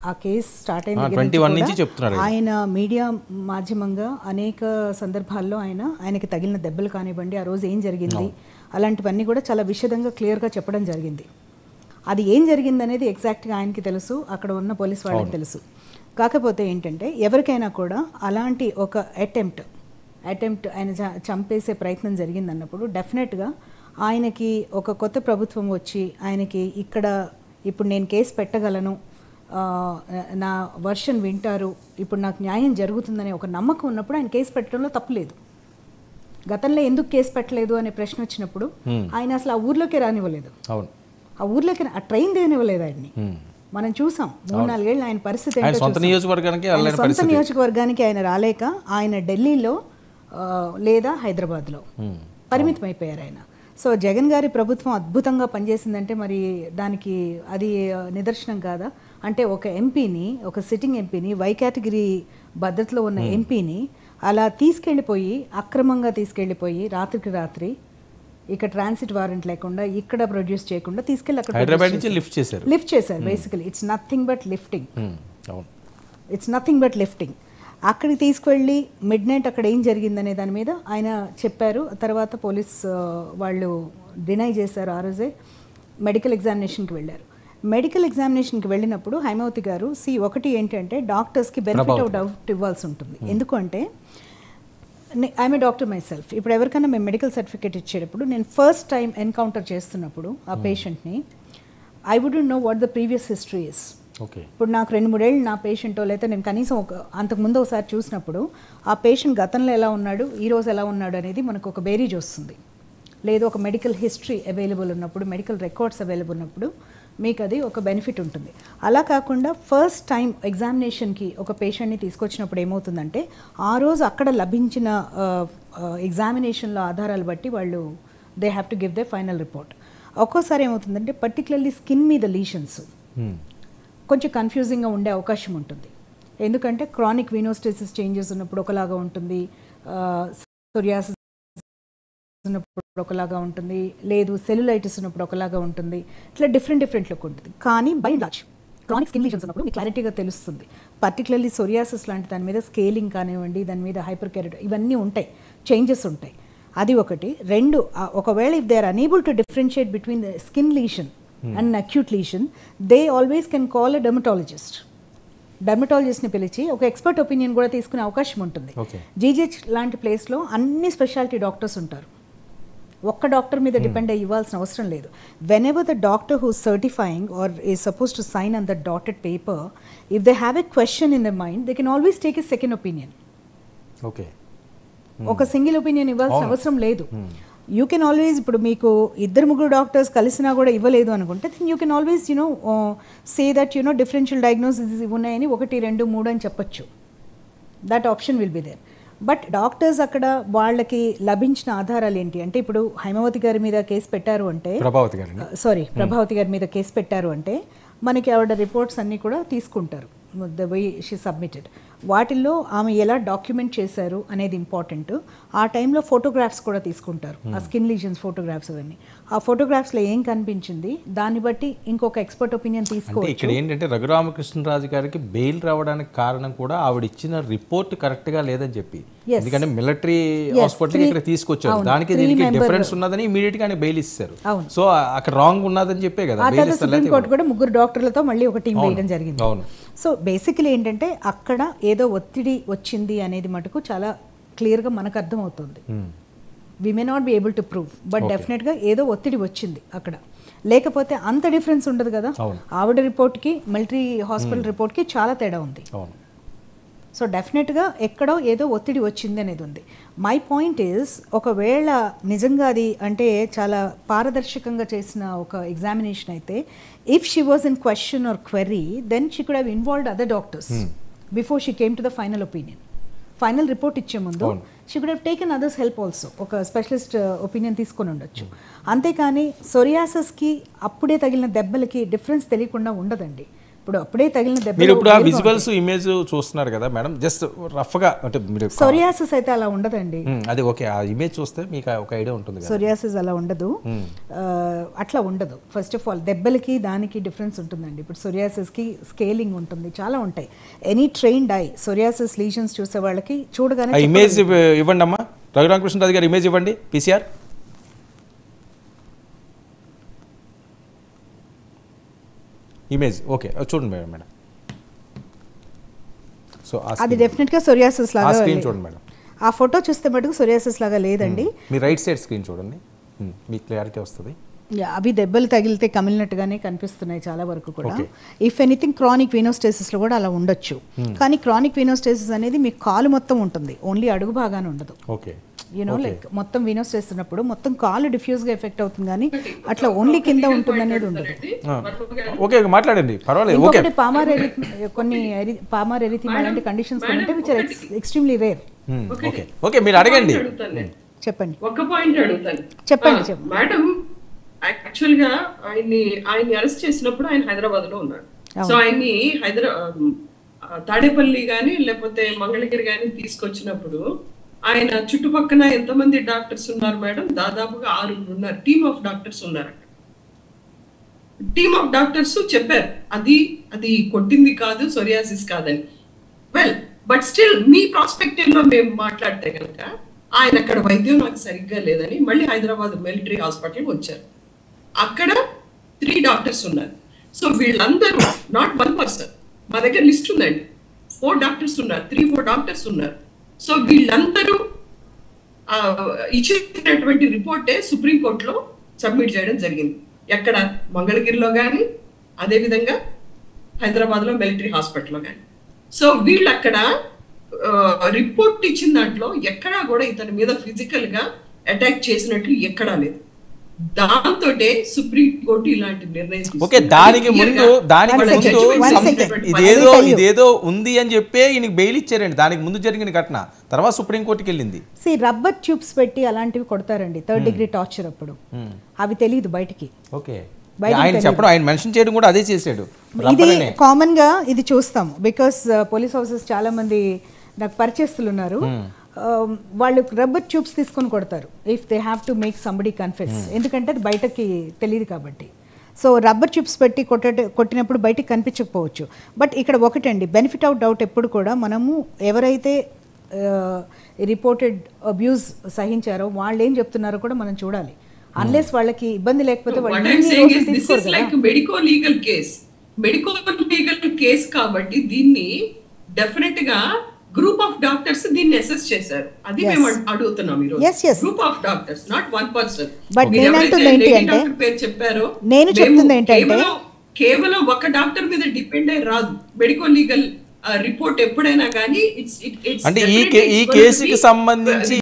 ఆ case start అయిన ఆ, దగ్గర 21 నుంచి నుంచి కూడా చెప్తున్నారు ఆయన. ఆయన మీడియా మాధ్యమంగా అనేక సందర్భాల్లో ఆయన ఆయనకి తగిలిన దెబ్బలు కానివ్వండి ఆ రోజు ఏం జరిగింది అలాంటివన్నీ కూడా చాలా విషదంగా క్లియర్గా చెప్పడం జరిగింది అది ఏం జరిగింది అనేది ఎగ్జాక్ట్గా ఆయనకి తెలుసు అక్కడ ఉన్న పోలీస్ వాళ్ళకి తెలుసు కాకపోతే ఏంటంటే ఎవరికైనా కూడా అలాంటి ఒక అటెంప్ట్ అటెంప్ట్ ఆయన చ- చంపేసే ప్రయత్నం జరిగింది అన్నప్పుడు డెఫినెట్గా ఆయనకి ఒక కొత్త ప్రభుత్వం వచ్చి ఆయనకి ఇక్కడ ఇప్పుడు నేను కేసు పెట్టగలను ఆ, నా వర్షన్ వింటారు ఇప్పుడు నాకు న్యాయం జరుగుతుందనే ఒక నమ్మకం ఉన్నప్పుడు ఆయన కేసు పెట్టడంలో తప్పులేదు గతంలో ఎందుకు కేసు పెట్టలేదు అనే ప్రశ్న వచ్చినప్పుడు ఆయన అసలు ఆ ఊర్లోకే రానివ్వలేదు అవును ఆ ఊర్లోకి ఆ ట్రైన్ దిగనివ్వలేదు ఆయన్ని Hmm. మనం చూసాం మూడు నాలుగేళ్ళు ఆయన పరిస్థితి ఆయన ఏంటో సొంత చూసాం. నియోజకవర్గానికి ఆయన వెళ్ళలేని సొంత పరిస్థితి నియోజకవర్గానికి ఆయన రాలేక ఆయన ఢిల్లీలో ఆ, లేదా హైదరాబాద్లో పరిమితం అయిపోయారు ఆయన సో జగన్ గారి ప్రభుత్వం అద్భుతంగా పనిచేసిందంటే మరి దానికి అది ఆ, నిదర్శనం కాదా అంటే ఒక ఎంపీని ఒక సిట్టింగ్ ఎంపీని వై కేటగిరీ భద్రతలో ఉన్న ఎంపీని అలా తీసుకెళ్ళిపోయి అక్రమంగా తీసుకెళ్ళిపోయి రాత్రికి రాత్రి ఇక్కడ ట్రాన్సిట్ వారెంట్ లేకుండా ఇక్కడ ప్రొడ్యూస్ చేయకుండా తీసుకెళ్ళి అక్కడ హైదరాబాద్ నుంచి లిఫ్ట్ చేశారు లిఫ్ట్ చేశారు basically it's nothing but lifting Hmm. అవును ఇట్స్ నథింగ్ బట్ లిఫ్టింగ్ అక్కడికి తీసుకువెళ్ళి మిడ్ నైట్ అక్కడ ఏం జరిగిందనే దాని మీద ఆయన చెప్పారు తర్వాత పోలీస్ ఆ, వాళ్ళు డినై చేశారు ఆ రోజే మెడికల్ ఎగ్జామినేషన్కి వెళ్ళారు మెడికల్ ఎగ్జామినేషన్కి వెళ్ళినప్పుడు హైమావతి గారు సి ఒకటి ఏంటంటే డాక్టర్స్కి బెనిఫిట్ ఆఫ్ డౌట్ ఇవ్వాల్సి ఉంటుంది ఎందుకంటే I'm a doctor myself ఇప్పుడు ఎవరికైనా మేము మెడికల్ సర్టిఫికేట్ ఇచ్చేటప్పుడు నేను ఫస్ట్ టైం ఎన్కౌంటర్ చేస్తున్నప్పుడు ఆ పేషెంట్ని I would know what the previous history is okay ఇప్పుడు నాకు రెండు మూడేళ్ళు నా పేషెంటో లేకపోతే నేను కనీసం ఒక అంతకుముందు ఒకసారి చూసినప్పుడు ఆ పేషెంట్ గతంలో ఎలా ఉన్నాడు ఈ రోజు ఎలా ఉన్నాడు అనేది మనకు ఒక బేరీజ్ వస్తుంది లేదు ఒక మెడికల్ హిస్టరీ అవైలబుల్ ఉన్నప్పుడు మెడికల్ రికార్డ్స్ అవైలబుల్ ఉన్నప్పుడు మీకు అది ఒక బెనిఫిట్ ఉంటుంది అలా కాకుండా ఫస్ట్ టైం ఎగ్జామినేషన్కి ఒక పేషెంట్ని తీసుకొచ్చినప్పుడు ఏమవుతుందంటే ఆ రోజు అక్కడ లభించిన ఎగ్జామినేషన్లో ఆధారాలు బట్టి వాళ్ళు they have to give they final report ఒక్కోసారి ఏమవుతుందంటే పర్టికులర్లీ స్కిన్ మీద లీషన్స్ Hmm. కొంచెం కన్ఫ్యూజింగ్గా ఉండే అవకాశం ఉంటుంది ఎందుకంటే క్రానిక్ వీనోస్టేసిస్ చేంజెస్ ఉన్నప్పుడు ఒకలాగా ఉంటుంది సొరియాసిస్ ఉన్నప్పుడు ఒకలాగా ఉంటుంది లేదు సెల్యులైటిస్ ఉన్నప్పుడు ఒకలాగా ఉంటుంది ఇట్లా డిఫరెంట్ డిఫరెంట్ లుక్ ఉంటుంది కానీ బై లాచ్ క్రానిక్ స్కిన్ లీజన్స్ ఉన్నప్పుడు మీకు క్లారిటీగా తెలుస్తుంది పర్టికులర్లీ సొరియాసిస్ లాంటి దాని మీద స్కేలింగ్ కానివ్వండి దాని మీద హైపర్ కెరట్ ఇవన్నీ ఉంటాయి చేంజెస్ ఉంటాయి అది ఒకటి రెండు ఆ, ఒకవేళ if they are unable to differentiate between the skin lesion and acute lesion they always can call a dermatologist డర్మటాలజిస్ట్ని పిలిచి ఒక ఎక్స్పర్ట్ ఒపీనియన్ కూడా తీసుకునే అవకాశం ఉంటుంది Okay. జీజెచ్ లాంటి ప్లేస్లో అన్ని స్పెషాలిటీ డాక్టర్స్ ఉంటారు ఒక్క డాక్టర్ మీద డిపెండ్ అయ్యి ఇవ్వాల్సిన అవసరం లేదు whenever the doctor who certifying are is suppose to sign on the dotted paper if they have a question in the mind they can always take a second opinion okay ఒక single opinion ఇవ్వాల్సిన అవసరం లేదు you can always ఇప్పుడు మీకు ఇద్దరు ముగ్గురు doctors కలిసినా కూడా ఇవ్వలేదు అనుకుంటే then you can always you know say that you know differential diagnosis ఉన్నాయని ఒకటి రెండు మూడు అని చెప్పొచ్చు that option will be there but doctors అక్కడ వాళ్ళకి లభించిన ఆధారాలు ఏంటి అంటే ఇప్పుడు హైమావతి గారి మీద కేసు పెట్టారు అంటే ప్రభావతి గారిని సారీ ప్రభావతి గారి మీద కేసు పెట్టారు అంటే మనకి ఆవిడ రిపోర్ట్స్ అన్నీ కూడా తీసుకుంటారు ద వై షీ సబ్మిటెడ్ వాటిల్లో ఆమె ఎలా డాక్యుమెంట్ చేశారు అనేది ఇంపార్టెంట్ ఆ టైంలో ఫోటోగ్రాఫ్స్ కూడా తీసుకుంటారు ఆ స్కిన్ లీజన్స్ ఫోటోగ్రాఫ్స్ అవన్నీ ఆ ఫోటోగ్రాఫ్స్లో ఏం కనిపించింది దాన్ని బట్టి ఇంకొక ఎక్స్పర్ట్ ఒపీనియన్ అంటే తీసుకోవచ్చు ఇక్కడ ఏంటంటే రఘురామకృష్ణరాజు గారికి బెయిల్ రావడానికి కారణం కూడా ఆవిడ ఇచ్చిన రిపోర్ట్ కరెక్ట్ గా లేదని చెప్పి Yes. ఎందుకంటే మిలిటరీ హాస్పిటల్ three- ఇక్కడ తీసుకొచ్చారు అవును, దానికి three దీనికి member- డిఫరెన్స్ ఉన్నదని ఇమీడియట్ గా బెయిల్ ఇస్తారు అవును. సో అక్కడ రాంగ్ ఉన్నదని చెప్పే కదా ఆ బెయిల్ తర్వాత ఇస్తారు సుప్రీంకోర్టు కూడా ముగ్గురు డాక్టర్లతో మళ్ళీ ఒక టీం అవును, వేయడం జరిగింది అవును. సో బేసికలీ ఏంటంటే అక్కడ ఏదో ఒత్తిడి వచ్చింది అనేది మటుకు చాలా క్లియర్గా మనకు అర్థమవుతుంది we may not be able to prove but డెఫినెట్గా ఏదో ఒత్తిడి వచ్చింది అక్కడ లేకపోతే అంత డిఫరెన్స్ ఉండదు కదా అవును. ఆవిడ రిపోర్ట్కి మిలిటరీ హాస్పిటల్ రిపోర్ట్కి చాలా తేడా ఉంది అవును సో డెఫినెట్గా ఎక్కడో ఏదో ఒత్తిడి వచ్చింది అనేది ఉంది మై పాయింట్ ఈజ్ ఒకవేళ నిజంగా అది అంటే చాలా పారదర్శకంగా చేసిన ఒక ఎగ్జామినేషన్ అయితే if she was in question or query then she could have involved other doctors before she came to the final opinion final report ఇచ్చే ముందు అవును. She could have taken others help also ఒక specialist opinion తీసుకొని ఉండొచ్చు అంతేకాని సొరియాసస్కి అప్పుడే తగిలిన దెబ్బలకి difference తెలియకుండా ఉండదండి ఇప్పుడు అప్పుడే తగిలిన దెబ్బ మీరు ఇప్పుడు ఆ విజువల్స్ ఇమేజ్ చూస్తున్నారు కదా మేడం జస్ట్ రఫ్గా అంటే మీరు సోరియాసిస్ అయితే అలా ఉండదండి ఉమ్, అది ఓకే ఆ ఇమేజ్ చూస్తే మీకు ఒక ఐడియా ఉంటుంది కదా సోరియాసిస్ అలా ఉండదు ఆ, అట్లా ఉండదు ఫస్ట్ ఆఫ్ ఆల్ దెబ్బలకి దానికి డిఫరెన్స్ ఉంటుందండి ఇప్పుడు సోరియాసిస్కి స్కేలింగ్ ఉంటుంది చాలా ఉంటాయి any trained eye psoriasis lesions చూసే వాళ్ళకి చూడగానే ఆ ఇమేజ్ ఇవ్వండి అమ్మా రఘురామకృష్ణరాజు గారు ఇమేజ్ ఇవ్వండి పీసీఆర్ ఇమేజ్ ఓకే అది చూడండి మేడం మేడం సో ఆ అది డెఫినెట్గా సోరియాసిస్ ఆ లాగా స్క్రీన్ లే- చూడండి మేడం ఆ ఫోటో చూస్తే మటుకు సోరియాసిస్ లాగా లేదండి మీ రైట్ సైడ్ స్క్రీన్ చూడండి ఉమ్, మీకు క్లారిటీ వస్తుంది యా, అవి దెబ్బలు తగిలితే కమిలినట్టుగానే కనిపిస్తున్నాయి చాలా వరకు కూడా Okay. If anything chronic venostasis లో కూడా అలా ఉండొచ్చు కానీ క్రానిక్ వీనోస్టేసిస్ అనేది మీ కాలు మొత్తం ఉంటుంది ఓన్లీ అడుగు భాగాన ఉండదు ఓకే యూనో లైక్ మొత్తం వీనోస్టేస్ ఉన్నప్పుడు మొత్తం కాలు డిఫ్యూజ్ గా ఎఫెక్ట్ అవుతుంది కానీ అట్లా ఓన్లీ కింద ఉంటుంది అనేది ఉండదు ఓకే ఓకే, మాట్లాడండి పర్వాలేదు ఓకే ఇంకొకటి పామార్ ఎరి కొన్ని ఎరి- పామార్ ఎరిథిమా లాంటి కండిషన్స్ కూడా ఉంటాయి which are extremely rare um, okay okay మీరు అడగండి అడుగుతాను నేను. చెప్పండి ఒక పాయింట్ అడుగుతాను చెప్పండి, ఆ, చెప్పండి. మేడం యాక్చువల్ గా ఆయన్ని ఆయన్ని అరెస్ట్ చేసినప్పుడు ఆయన హైదరాబాద్ లో ఉన్నాడు సో ఆయన్ని హైదరాబాద్ తాడేపల్లి గాని లేకపోతే మంగళగిరి గాని తీసుకొచ్చినప్పుడు ఆయన చుట్టుపక్కల ఎంతమంది డాక్టర్స్ ఉన్నారు మేడం దాదాపుగా ఆరుగురు ఉన్నారు టీమ్ ఆఫ్ డాక్టర్స్ ఉన్నారు అక్కడ టీమ్ ఆఫ్ డాక్టర్స్ చెప్పారు అది అది కొట్టింది కాదు సొరియాసిస్ కాదని వెల్ బట్ స్టిల్ మీ ప్రాస్పెక్టివ్ లో మేము మాట్లాడితే కనుక ఆయన అక్కడ వైద్యం నాకు సరిగ్గా లేదని మళ్ళీ హైదరాబాద్ మిలిటరీ హాస్పిటల్ వచ్చారు అక్కడ త్రీ డాక్టర్స్ ఉన్నారు సో వీళ్ళందరూ నాట్ వన్ పర్సన్ మా దగ్గర లిస్ట్ ఉందండి ఫోర్ డాక్టర్స్ ఉన్నారు త్రీ ఫోర్ డాక్టర్స్ ఉన్నారు సో వీళ్ళందరూ ఆ, ఇచ్చినటువంటి రిపోర్టే సుప్రీంకోర్టులో సబ్మిట్ చేయడం జరిగింది ఎక్కడ మంగళగిరిలో కానీ అదేవిధంగా హైదరాబాద్లో మిలిటరీ హాస్పిటల్లో కానీ సో వీళ్ళు అక్కడ రిపోర్ట్ ఇచ్చిన దాంట్లో ఎక్కడా కూడా ఇతని మీద ఫిజికల్ గా అటాక్ చేసినట్లు ఎక్కడా లేదు దాంతో సుప్రీం కోర్టు ఇలాంటి నిర్ణయం తీసుకుంది. ఓకే దానికి Clear ముందు గా దానికి One ముందు second, one something- second. ఇదేదో Let me tell you. ఇదేదో ఉంది అని చెప్పే ఈయనకి బెయిల్ ఇచ్చారండి దానికి ముందు జరిగిన ఘటన తర్వాత సుప్రీంకోర్టుకి వెళ్ళింది సి రబ్బర్ ట్యూబ్స్ పెట్టి అలాంటివి కొడతారండి థర్డ్ డిగ్రీ టార్చర్ అప్పుడు అవి తెలియదు బయటికి ఓకే బయటికి ఆయన తెలియదు. చెప్పడం ఆయన మెన్షన్ చేయడం కూడా అదే చేశాడు ఇది రబ్బర్ అనే. కామన్ గా ఇది చూస్తాం బికాస్ పోలీస్ హౌసెస్ చాలా మంది నాకు పరిచయస్తులు ఉన్నారు Um, వాళ్ళు రబ్బర్ ట్యూబ్స్ తీసుకొని కొడతారు if they have to make somebody confess ఎందుకంటే అది బయటకి తెలియదు కాబట్టి సో రబ్బర్ ట్యూబ్స్ పెట్టి కొట్ట కొట్టినప్పుడు బయటికి కనిపించకపోవచ్చు బట్ ఇక్కడ ఒకటండి బెనిఫిట్ ఆఫ్ డౌట్ ఎప్పుడు కూడా మనము ఎవరైతే రిపోర్టెడ్ అబ్యూస్ సహించారో వాళ్ళు ఏం చెప్తున్నారో కూడా మనం చూడాలి అన్లెస్ వాళ్ళకి ఇబ్బంది లేకపోతే What వాళ్ళు I'm ఇన్ని saying రోజులు is this తీసుకోరు is కదా. like medico legal case medico legal case కాబట్టి దీన్ని డెఫినెట్ గా గ్రూప్ ఆఫ్ డాక్టర్స్ దీన్ని అసెస్ చేశారు అది Yes. మేము అడు- అడుగుతున్నాం ఈరోజు Yes, yes. Group of doctors not one person But నేను అంటుంది ఏంటి అంటే- పేరు చెప్పారో నేను మేము చెప్తుంది ఏంటంటే- కేవలం కేవలం ఒక డాక్టర్ మీద డిపెండ్ అయి రాదు మెడికో లీగల్ రిపోర్ట్ ఎప్పుడైనా కానీ ఇట్స్ అంటే ఈ కే- ఈ కేసుకి సంబంధించి